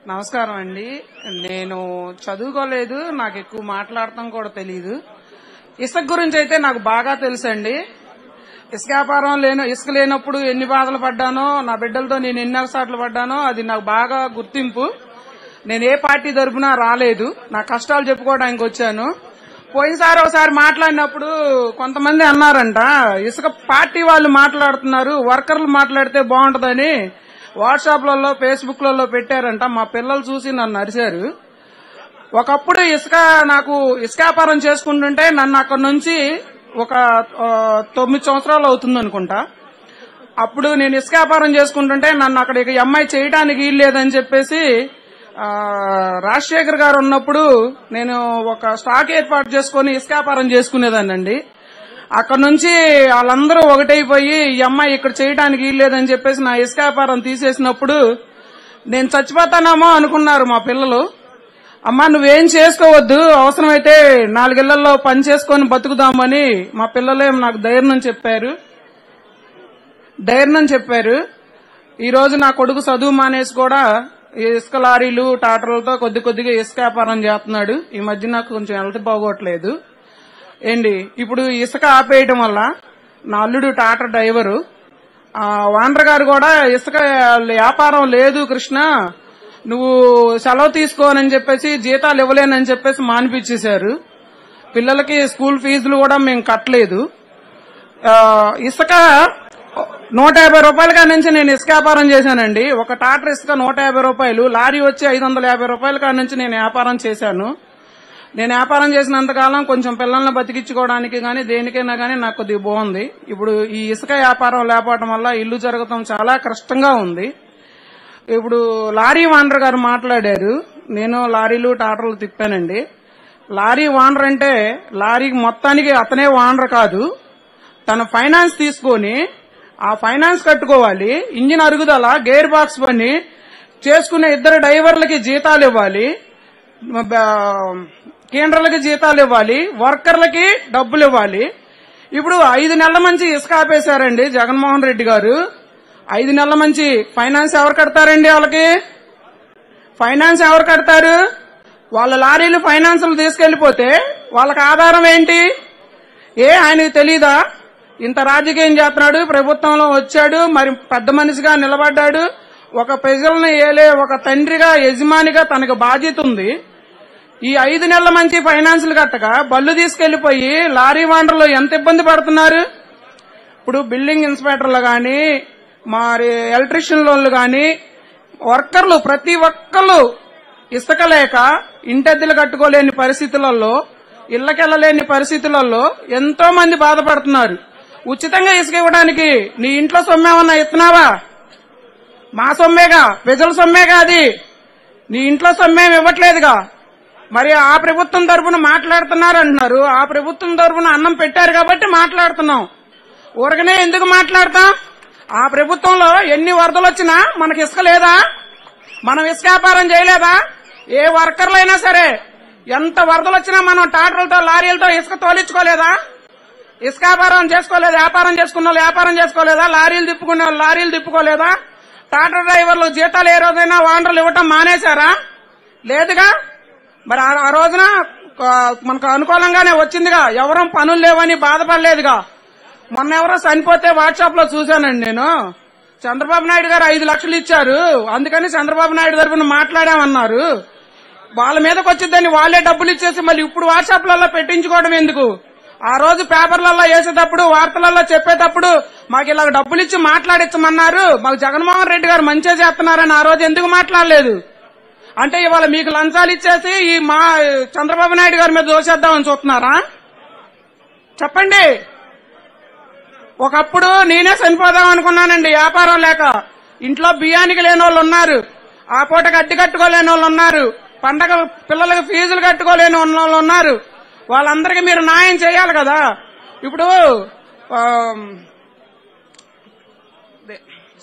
నమస్కారం అండి నేను చదువుకోలేదు నాకు ఎక్కువ మాట్లాడటం కూడా తెలియదు ఇసుక గురించి అయితే నాకు బాగా తెలుసండి ఇసుక వ్యాపారం లేను ఇసుక లేనప్పుడు ఎన్ని బాధలు పడ్డానో నా బిడ్డలతో నేను ఎన్ని అవసాట్లు పడ్డానో అది నాకు బాగా గుర్తింపు నేను ఏ పార్టీ తరపున రాలేదు నా కష్టాలు చెప్పుకోవడానికి వచ్చాను పోయినసారి ఒకసారి మాట్లాడినప్పుడు కొంతమంది అన్నారంట ఇసుక పార్టీ వాళ్ళు మాట్లాడుతున్నారు వర్కర్లు మాట్లాడితే బాగుంటదని వాట్సాప్లలో ఫేస్బుక్లలో పెట్టారంట మా పిల్లలు చూసి నన్ను అరిశారు ఒకప్పుడు ఇసుక నాకు ఇసుక వ్యాపారం చేసుకుంటుంటే నన్ను అక్కడ నుంచి ఒక ఆ, తొమ్మిది సంవత్సరాలు అవుతుంది అనుకుంటా అప్పుడు నేను ఇసుక వ్యాపారం చేసుకుంటుంటే నన్ను అక్కడ ఇక ఈ అమ్మాయి చేయడానికి లేదని చెప్పేసి ఆ, రాజశేఖర్ గారు ఉన్నప్పుడు నేను ఒక స్టాక్ ఏర్పాటు చేసుకుని ఇసుక వ్యాపారం చేసుకునేదానండి అక్కడ నుంచి వాళ్ళందరూ ఒకటైపోయి ఈ అమ్మాయి ఇక్కడ చేయడానికి లేదని చెప్పేసి నా ఇసుక వ్యాపారం తీసేసినప్పుడు నేను చచ్చిపోతానేమో అనుకున్నారు మా పిల్లలు అమ్మా నువ్వేం చేసుకోవద్దు అవసరమైతే నాలుగేళ్లలో పని చేసుకొని బతుకుదామని మా పిల్లలేం నాకు ధైర్యం చెప్పారు ధైర్యం చెప్పారు ఈ రోజు నా కొడుకు చదువు మానేసి కూడా ఈ ఇసుక లారీలు టాటర్లతో కొద్ది కొద్దిగా ఇసుక వ్యాపారం చేస్తున్నాడు ఈ మధ్య నాకు కొంచెం హెల్త్ బాగోట్లేదు ఏంటి ఇప్పుడు ఇసుక ఆపేయటం వల్ల నా అల్లుడు టాటర్ డ్రైవరు ఆ వాండర్ గారు కూడా ఇసుక వ్యాపారం లేదు కృష్ణ నువ్వు సెలవు తీసుకోనని చెప్పేసి జీతాలు ఇవ్వలేనని చెప్పేసి మానిపించేశారు పిల్లలకి స్కూల్ ఫీజులు కూడా మేము కట్టలేదు ఆ, ఇసుక నూట యాభై రూపాయల కాడ నుంచి నేను ఇసుక వ్యాపారం చేశానండి ఒక టాటర్ ఇసుక నూట యాభై రూపాయలు లారీ వచ్చి ఐదు వందల యాభై రూపాయల కాడ నుంచి నేను వ్యాపారం చేశాను నేను వ్యాపారం చేసినంతకాలం కొంచెం పిల్లల్ని బతికించుకోవడానికి గానీ దేనికైనా గానీ నాకు కొద్దిగా బాగుంది ఇప్పుడు ఈ ఇసుక వ్యాపారం లేకపోవడం వల్ల ఇల్లు జరగటం చాలా కష్టంగా ఉంది ఇప్పుడు లారీ వానర్ గారు మాట్లాడారు నేను లారీలు టాటర్లు తిప్పానండి లారీ వానర్ అంటే లారీ మొత్తానికి అతనే వానర్ కాదు తన ఫైనాన్స్ తీసుకొని ఆ ఫైనాన్స్ కట్టుకోవాలి ఇంజిన్ అరుగుదల గేర్ బాక్స్ పని చేసుకునే ఇద్దరు డ్రైవర్లకి జీతాలు ఇవ్వాలి బ- కేంద్రాలకి జీతాలు ఇవ్వాలి వర్కర్లకి డబ్బులు ఇవ్వాలి ఇప్పుడు ఐదు నెలల మంచి ఇసుక ఆపేశారండి జగన్మోహన్ రెడ్డి గారు ఐదు నెలల మంచి ఫైనాన్స్ ఎవరు కడతారండి వాళ్ళకి ఫైనాన్స్ ఎవరు కడతారు వాళ్ళ లారీలు ఫైనాన్సులు తీసుకెళ్లిపోతే వాళ్ళకి ఆధారం ఏంటి ఏ ఆయనకు తెలీదా ఇంత రాజకీయం చేస్తున్నాడు ప్రభుత్వంలో వచ్చాడు మరి పెద్ద మనిషిగా నిలబడ్డాడు ఒక ప్రజలను ఏలే ఒక తండ్రిగా యజమానిగా తనకు బాధ్యత ఉంది ఈ ఐదు నెలల మంచి ఫైనాన్సులు కట్టక బళ్ళు తీసుకెళ్లిపోయి లారీ వాండర్లు ఎంత ఇబ్బంది పడుతున్నారు ఇప్పుడు బిల్డింగ్ ఇన్స్పెక్టర్లు గాని మరి ఎలక్ట్రీషియన్ లోన్లు గాని వర్కర్లు ప్రతి ఒక్కళ్ళు ఇసుక లేక ఇంటద్దెలు కట్టుకోలేని పరిస్థితులలో ఇళ్లకెళ్లలేని పరిస్థితులలో ఎంతో మంది బాధపడుతున్నారు ఉచితంగా ఇసుక ఇవ్వడానికి నీ ఇంట్లో సొమ్మేమన్నా ఇస్తున్నావా మా సొమ్మేగా ప్రజల సొమ్మేగా అది నీ ఇంట్లో సొమ్మేం ఇవ్వట్లేదుగా మరి ఆ ప్రభుత్వం తరపున మాట్లాడుతున్నారు అంటున్నారు ఆ ప్రభుత్వం తరపున అన్నం పెట్టారు కాబట్టి మాట్లాడుతున్నాం ఊరకనే ఎందుకు మాట్లాడతాం ఆ ప్రభుత్వంలో ఎన్ని వరదలు వచ్చినా మనకి ఇసుక లేదా మనం ఇసుక వ్యాపారం చేయలేదా ఏ వర్కర్లైనా సరే ఎంత వరదలు వచ్చినా మనం టాటర్లతో లారీలతో ఇసుక తోలించుకోలేదా ఇసుక వ్యాపారం చేసుకోలేదు వ్యాపారం చేసుకున్న వాళ్ళు వ్యాపారం చేసుకోలేదా లారీలు తిప్పుకునే వాళ్ళు లారీలు తిప్పుకోలేదా టాటా డ్రైవర్లు జీతాలు ఏ రోజైనా వాండర్లు ఇవ్వటం మానేశారా లేదుగా మరి ఆ- ఆ రోజున ఆ, మనకు అనుకూలంగానే వచ్చిందిగా ఎవరం పనులు లేవని బాధపడలేదుగా మొన్న ఎవరో చనిపోతే వాట్సాప్ లో చూశానండి నేను చంద్రబాబు నాయుడు గారు ఐదు లక్షలు ఇచ్చారు అందుకని చంద్రబాబు నాయుడు తరఫున మాట్లాడామన్నారు వాళ్ళ మీదకి వచ్చిందని వాళ్ళే డబ్బులు ఇచ్చేసి మళ్ళీ ఇప్పుడు వాట్సాప్లలో పెట్టించుకోవడం ఎందుకు ఆ రోజు పేపర్లలో వేసేటప్పుడు వార్తలలో చెప్పేటప్పుడు మాకు ఇలా డబ్బులు ఇచ్చి మాట్లాడించమన్నారు మాకు జగన్మోహన్ రెడ్డి గారు మంచిగా చేస్తున్నారని ఆ రోజు ఎందుకు మాట్లాడలేదు అంటే ఇవాళ మీకు లంచాలు ఇచ్చేసి ఈ మా చంద్రబాబు నాయుడు గారి మీద దోషేద్దామని చూస్తున్నారా చెప్పండి ఒకప్పుడు నేనే చనిపోదాం అనుకున్నానండి వ్యాపారం లేక ఇంట్లో బియ్యానికి లేని వాళ్ళు ఉన్నారు ఆ పూటకి అడ్డు కట్టుకోలేని వాళ్ళు ఉన్నారు పండగ పిల్లలకి ఫీజులు కట్టుకోలేని ఉన్న వాళ్ళు ఉన్నారు వాళ్ళందరికీ మీరు న్యాయం చేయాలి కదా ఇప్పుడు ఆ, దే-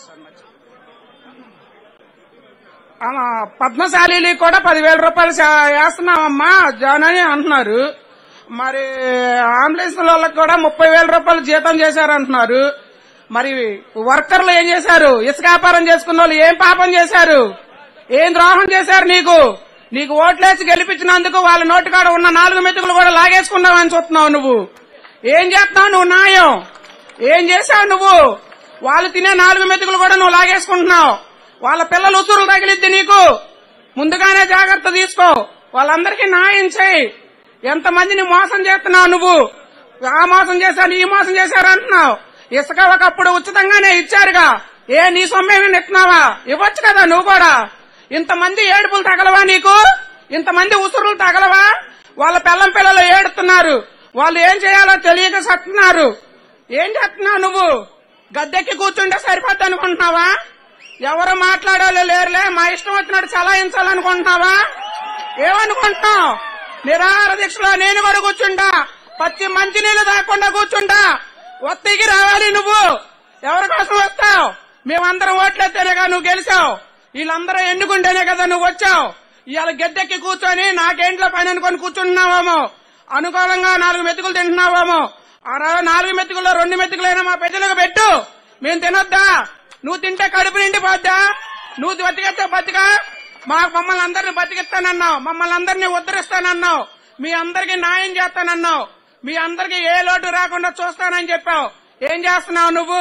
ఆ, పద్మశాలీలు కూడా పదివేల రూపాయలు చా- వేస్తున్నామమ్మా జాన్ అని అంటున్నారు మరి అంబులెన్స్ వాళ్ళకి కూడా ముప్పై వేల రూపాయలు జీతం చేశారంటున్నారు మరి వర్కర్లు ఏం చేశారు ఇసుక వ్యాపారం చేసుకున్న వాళ్ళు ఏం పాపం చేశారు ఏం ద్రోహం చేశారు నీకు నీకు ఓట్లేసి గెలిపించినందుకు వాళ్ళ నోటికాడ ఉన్న నాలుగు మెతుకులు కూడా లాగేసుకున్నావని చూస్తున్నావు నువ్వు ఏం చేస్తున్నావు నువ్వు న్యాయం ఏం చేశావు నువ్వు వాళ్ళు తినే నాలుగు మెతుకులు కూడా నువ్వు లాగేసుకుంటున్నావు వాళ్ళ పిల్లలు ఉసురులు తగిలిద్ది నీకు ముందుగానే జాగ్రత్త తీసుకో వాళ్ళందరికీ న్యాయం చేయి ఎంతమందిని మోసం చేస్తున్నావు నువ్వు ఆ మోసం చేశారు ఈ మోసం చేశారు అంటున్నావు ఇసుక ఒకప్పుడు ఉచితంగానే ఇచ్చారుగా ఏ నీ సొమ్మేమి నెట్టినావా ఇవ్వచ్చు కదా నువ్వు కూడా ఇంతమంది ఏడుపులు తగలవా నీకు ఇంతమంది ఉసురులు తగలవా వాళ్ళ పిల్లం పిల్లలు ఏడుతున్నారు వాళ్ళు ఏం చేయాలో తెలియక సత్తున్నారు ఏం చేస్తున్నావు నువ్వు గద్దెక్కి కూర్చుంటే సరిపోద్ది అనుకుంటున్నావా ఎవరు మాట్లాడాలో లేరులే మా ఇష్టం వచ్చినట్టు చలాయించాలనుకుంటున్నావా ఏమనుకుంటున్నావు నిరాహార దీక్షలో నేను కూడా కూర్చుంటా పచ్చి మంచినీళ్ళు తాకుండా కూర్చుంటా ఒత్తికి రావాలి నువ్వు ఎవరి కోసం వస్తావు మేమందరం ఓట్లెత్తేనేగా నువ్వు గెలిచావు వీళ్ళందరూ ఎన్నుకుంటేనే కదా నువ్వు వచ్చావు ఇవాళ గద్దెక్కి కూర్చొని నాకేంట్లో పని అనుకొని కూర్చుంటున్నావేమో అనుకూలంగా నాలుగు మెతుకులు తింటున్నావేమో ఆ రో- నాలుగు మెతుకుల్లో రెండు మెతుకులైనా మా పెద్దలకు పెట్టు మేము తినొద్దా నువ్వు తింటే కడుపు నిండిపోద్దా నువ్వు బతికేస్తే బతికా మా మమ్మల్ని అందరిని బతికిస్తానన్నావు మమ్మల్ని అందరినీ ఉద్ధరిస్తానన్నావు మీ అందరికి న్యాయం చేస్తానన్నావు మీ అందరికి ఏ లోటు రాకుండా చూస్తానని చెప్పావు ఏం చేస్తున్నావు నువ్వు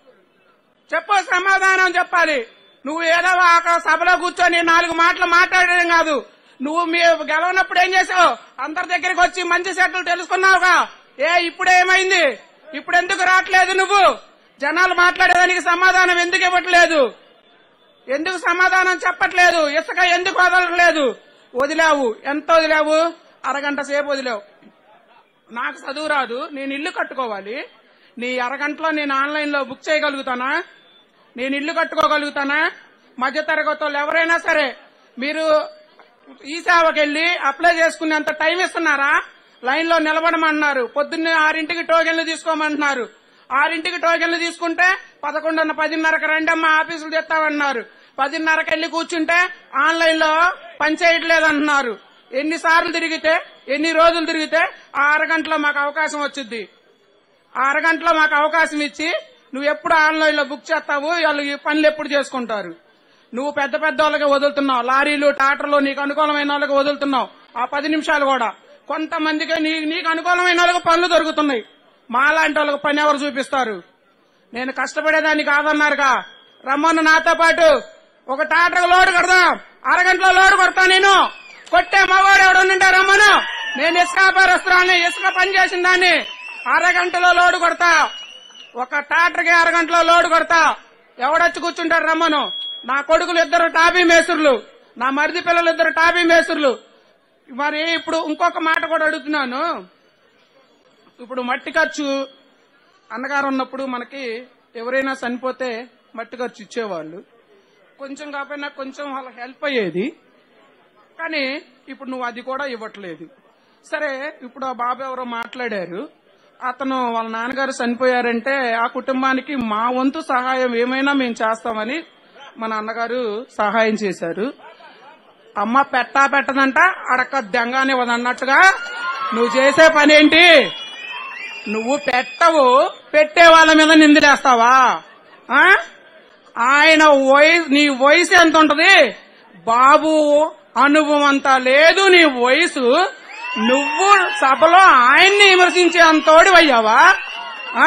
చెప్పు సమాధానం చెప్పాలి నువ్వు ఏదో అక్కడ సభలో కూర్చొని నాలుగు మాటలు మాట్లాడడం కాదు నువ్వు మీ గెలవనప్పుడు ఏం చేసావు అందరి దగ్గరికి వచ్చి మంచి సెట్లు తెలుసుకున్నావుగా ఏ ఇప్పుడు ఏమైంది ఇప్పుడు ఎందుకు రావట్లేదు నువ్వు జనాలు మాట్లాడేదానికి సమాధానం ఎందుకు ఇవ్వట్లేదు ఎందుకు సమాధానం చెప్పట్లేదు ఇసుక ఎందుకు వదలట్లేదు వదిలావు ఎంత వదిలావు అరగంట సేపు వదిలావు నాకు చదువు రాదు నేను ఇల్లు కట్టుకోవాలి నీ అరగంటలో నేను ఆన్లైన్ లో బుక్ చేయగలుగుతానా నేను ఇల్లు కట్టుకోగలుగుతానా మధ్య తరగతి వాళ్ళు ఎవరైనా సరే మీరు ఈ సేవకి వెళ్ళి అప్లై చేసుకునేంత టైం ఇస్తున్నారా లైన్ లో నిలబడమన్నారు పొద్దున్నే ఆరింటికి టోకెన్లు తీసుకోమంటున్నారు ఆరింటికి టోకెన్లు తీసుకుంటే పదకొండున్న పదిన్నరకు రెండమ్మ ఆఫీసులు తెస్తామన్నారు పదిన్నరకు వెళ్ళి కూర్చుంటే ఆన్లైన్ లో పని చేయట్లేదంటున్నారు ఎన్నిసార్లు తిరిగితే ఎన్ని రోజులు తిరిగితే ఆ అరగంటలో మాకు అవకాశం వచ్చింది ఆ అరగంటలో మాకు అవకాశం ఇచ్చి నువ్వు ఎప్పుడు ఆన్లైన్ లో బుక్ చేస్తావు వాళ్ళు ఈ పనులు ఎప్పుడు చేసుకుంటారు నువ్వు పెద్ద పెద్ద వాళ్ళకి వదులుతున్నావు లారీలు టాటర్లు నీకు అనుకూలమైన వాళ్ళకి వదులుతున్నావు ఆ పది నిమిషాలు కూడా కొంతమందికి నీ నీకు అనుకూలమైన వాళ్ళకి పనులు దొరుకుతున్నాయి మాలాంటి వాళ్ళకి పని ఎవరు చూపిస్తారు నేను కష్టపడేదాన్ని కాదన్నారుగా రమ్మను నాతో పాటు ఒక టాటర్ లోడ్ కడదాం అరగంటలో లోడ్ కొడతా నేను కొట్టే మగవాడు ఎవడు ఉంటే రమ్మను నేను ఇసుక వ్యాపారస్తురాన్ని ఇసుక పని చేసిన దాన్ని అరగంటలో లోడ్ కొడతా ఒక టాటర్కి అరగంటలో లోడ్ కొడతా ఎవడొచ్చి కూర్చుంటాడు రమ్మను నా కొడుకులు ఇద్దరు టాపీ మేసుర్లు నా మరిది పిల్లలు ఇద్దరు టాపీ మేసుర్లు మరి ఇప్పుడు ఇంకొక మాట కూడా అడుగుతున్నాను ఇప్పుడు మట్టి ఖర్చు అన్నగారు ఉన్నప్పుడు మనకి ఎవరైనా చనిపోతే మట్టి ఖర్చు ఇచ్చేవాళ్ళు కొంచెం కాకపోయినా కొంచెం వాళ్ళకి హెల్ప్ అయ్యేది కానీ ఇప్పుడు నువ్వు అది కూడా ఇవ్వట్లేదు సరే ఇప్పుడు ఆ బాబు ఎవరో మాట్లాడారు అతను వాళ్ళ నాన్నగారు చనిపోయారంటే ఆ కుటుంబానికి మా వంతు సహాయం ఏమైనా మేము చేస్తామని మన అన్నగారు సహాయం చేశారు అమ్మ పెట్టా పెట్టదంట అడక్క దెంగానివ్వదన్నట్టుగా నువ్వు చేసే పని ఏంటి నువ్వు పెట్టవు పెట్టే వాళ్ళ మీద నిందిలేస్తావా ఆ? ఆయన వయసు నీ వయసు ఎంత ఉంటది బాబు అనుభవం అంతా లేదు నీ వయసు నువ్వు సభలో ఆయన్ని విమర్శించే అంతోడి అయ్యావా ఆ?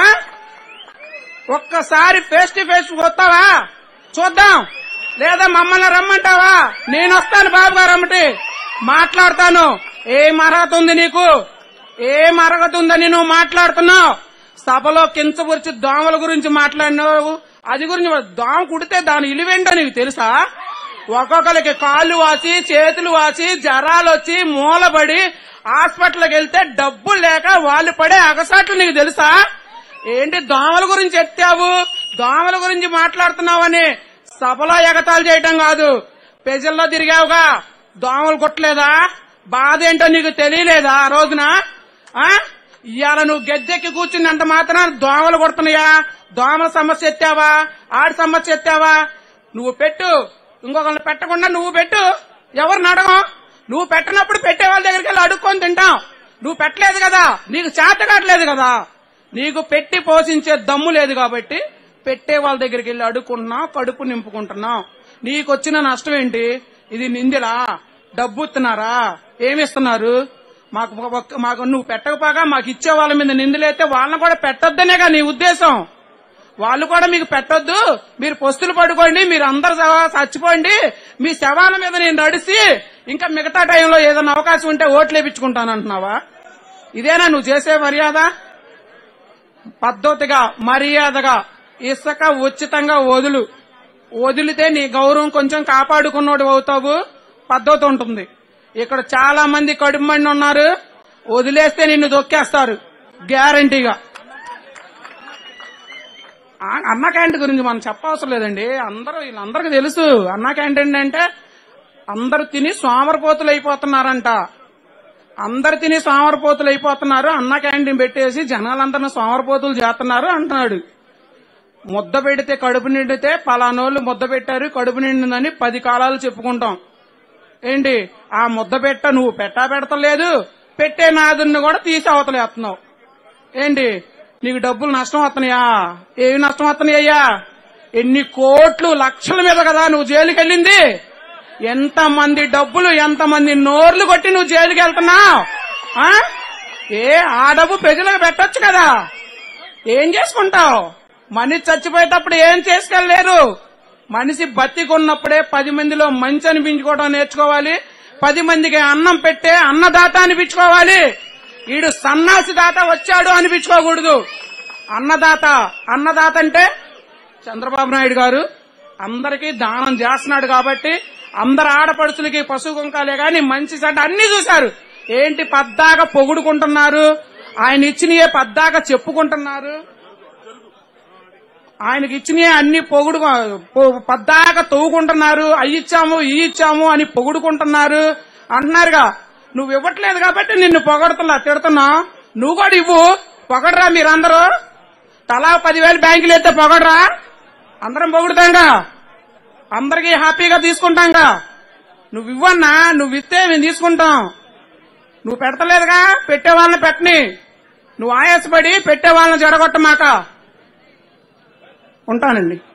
ఒక్కసారి ఫేస్ టు ఫేస్ వస్తావా చూద్దాం లేదా మమ్మల్ని రమ్మంటావా నేను వస్తాను బాబు గారు రమ్మటి మాట్లాడతాను ఏం అర్హత ఉంది నీకు ఏం అర్హత ఉందని నువ్వు మాట్లాడుతున్నావు సభలో కించపరిచి దోమల గురించి మాట్లాడినావు అది గురించి దోమ కుడితే దాని ఇలువేంటో నీకు తెలుసా ఒక్కొక్కరికి కాళ్ళు వాసి చేతులు వాసి జరాలు వచ్చి మూలబడి హాస్పిటల్కి వెళ్తే డబ్బులు లేక వాళ్ళు పడే అగసాట్లు నీకు తెలుసా ఏంటి దోమల గురించి ఎత్తావు దోమల గురించి మాట్లాడుతున్నావని సభలో ఎగతాలు చేయటం కాదు ప్రజల్లో తిరిగావుగా దోమలు కొట్టలేదా బాధ ఏంటో నీకు తెలియలేదా ఆ రోజున ఆ ఇవాళ నువ్వు గద్దెక్కి కూర్చున్నంత మాత్రం దోమలు కొడుతున్నాయా దోమల సమస్య ఎత్తావా ఆడి సమస్య ఎత్తావా నువ్వు పెట్టు ఇంకొకరిని పెట్టకుండా నువ్వు పెట్టు ఎవరిని అడగం నువ్వు పెట్టనప్పుడు పెట్టే వాళ్ళ దగ్గరికి వెళ్ళి అడుక్కొని తింటాం నువ్వు పెట్టలేదు కదా నీకు చేత కావట్లేదు కదా నీకు పెట్టి పోషించే దమ్ము లేదు కాబట్టి పెట్టే వాళ్ళ దగ్గరికి వెళ్ళి అడుక్కుంటున్నావు కడుపు నింపుకుంటున్నావు నీకొచ్చిన నష్టం ఏంటి ఇది నిందిలా డబ్బు ఇస్తున్నారా ఏమిస్తున్నారు మాకు ఒక్క- మాకు నువ్వు పెట్టకపోగా మాకు ఇచ్చే వాళ్ళ మీద నిందలైతే వాళ్ళని కూడా పెట్టొద్దనేగా నీ ఉద్దేశం వాళ్ళు కూడా మీకు పెట్టొద్దు మీరు పొస్తులు పడుకోండి మీరు అందరు శవ- చచ్చిపోండి మీ శవాల మీద నేను నడిచి ఇంకా మిగతా టైంలో ఏదైనా అవకాశం ఉంటే ఓట్లు వేపించుకుంటాను అంటున్నావా ఇదేనా నువ్వు చేసే మర్యాద పద్ధతిగా మర్యాదగా ఇసుక ఉచితంగా వదులు వదిలితే నీ గౌరవం కొంచెం కాపాడుకున్నోడు అవుతావు పద్ధతి ఉంటుంది ఇక్కడ చాలా మంది కడుపు మంది ఉన్నారు వదిలేస్తే నిన్ను దొక్కేస్తారు గ్యారంటీగా ఆ- అన్న క్యాంటీన్ గురించి మనం చెప్పవసరం లేదండి అందరూ వీళ్ళందరికీ తెలుసు అన్న క్యాంటీన్ అంటే అందరూ తిని సోమరపోతులు అయిపోతున్నారంట అందరు తిని సోమరపోతులు అయిపోతున్నారు అన్న క్యాంటీన్ పెట్టేసి జనాలందరిని సోమరపోతులు చేస్తున్నారు అంటున్నాడు ముద్ద పెడితే కడుపు నిండితే పలానోళ్ళు ముద్ద పెట్టారు కడుపు నిండిందని పది కాలాలు చెప్పుకుంటాం ఏంటి ఆ ముద్ద పెట్ట నువ్వు పెట్టా పెడతలేదు పెట్టే నాదుని కూడా తీసి అవతలేస్తున్నావు ఏంటి నీకు డబ్బులు నష్టం వస్తున్నాయా ఏమి నష్టం వస్తున్నాయ్యా ఎన్ని కోట్లు లక్షల మీద కదా నువ్వు జైలుకి వెళ్ళింది ఎంత మంది డబ్బులు ఎంత మంది నోర్లు కొట్టి నువ్వు జైలుకి వెళ్తున్నావు ఆ? ఏ ఆ డబ్బు ప్రజలకు పెట్టొచ్చు కదా ఏం చేసుకుంటావు మనిషి చచ్చిపోయేటప్పుడు ఏం చేసుకెళ్ళలేరు మనిషి బతికున్నప్పుడే పది మందిలో మంచి అనిపించుకోవడం నేర్చుకోవాలి పది మందికి అన్నం పెట్టే అన్నదాత అనిపించుకోవాలి ఈడు సన్నాసి దాత వచ్చాడు అనిపించుకోకూడదు అన్నదాత అన్నదాత అంటే చంద్రబాబు నాయుడు గారు అందరికీ దానం చేస్తున్నాడు కాబట్టి అందరు ఆడపడుచులకి పశు కుంకాలే గాని మంచి చెడ్డ అన్ని చూశారు ఏంటి పద్దాగా పొగుడుకుంటున్నారు ఆయన ఇచ్చినయే పద్దాగా చెప్పుకుంటున్నారు ఆయనకి ఇచ్చినయే అన్ని పొగుడు పొ- పద్దాక తవ్వుకుంటున్నారు అయ్యి ఇచ్చాము ఈ ఇచ్చాము అని పొగుడుకుంటున్నారు అంటున్నారుగా నువ్వు ఇవ్వట్లేదు కాబట్టి నిన్ను పొగడుతున్నా తిడుతున్నా నువ్వు కూడా ఇవ్వు పొగడరా మీరందరూ తలా పదివేలు బ్యాంకులు ఎత్తే పొగడరా అందరం పొగుడుతాంగా అందరికీ హ్యాపీగా తీసుకుంటాంగా నువ్వు ఇవ్వన్నా నువ్వు ఇస్తే మేము తీసుకుంటాం నువ్వు పెడతలేదుగా పెట్టే వాళ్ళని పెట్టని నువ్వు ఆయాసపడి పెట్టే వాళ్ళని జడగొట్టమాక ఉంటానండి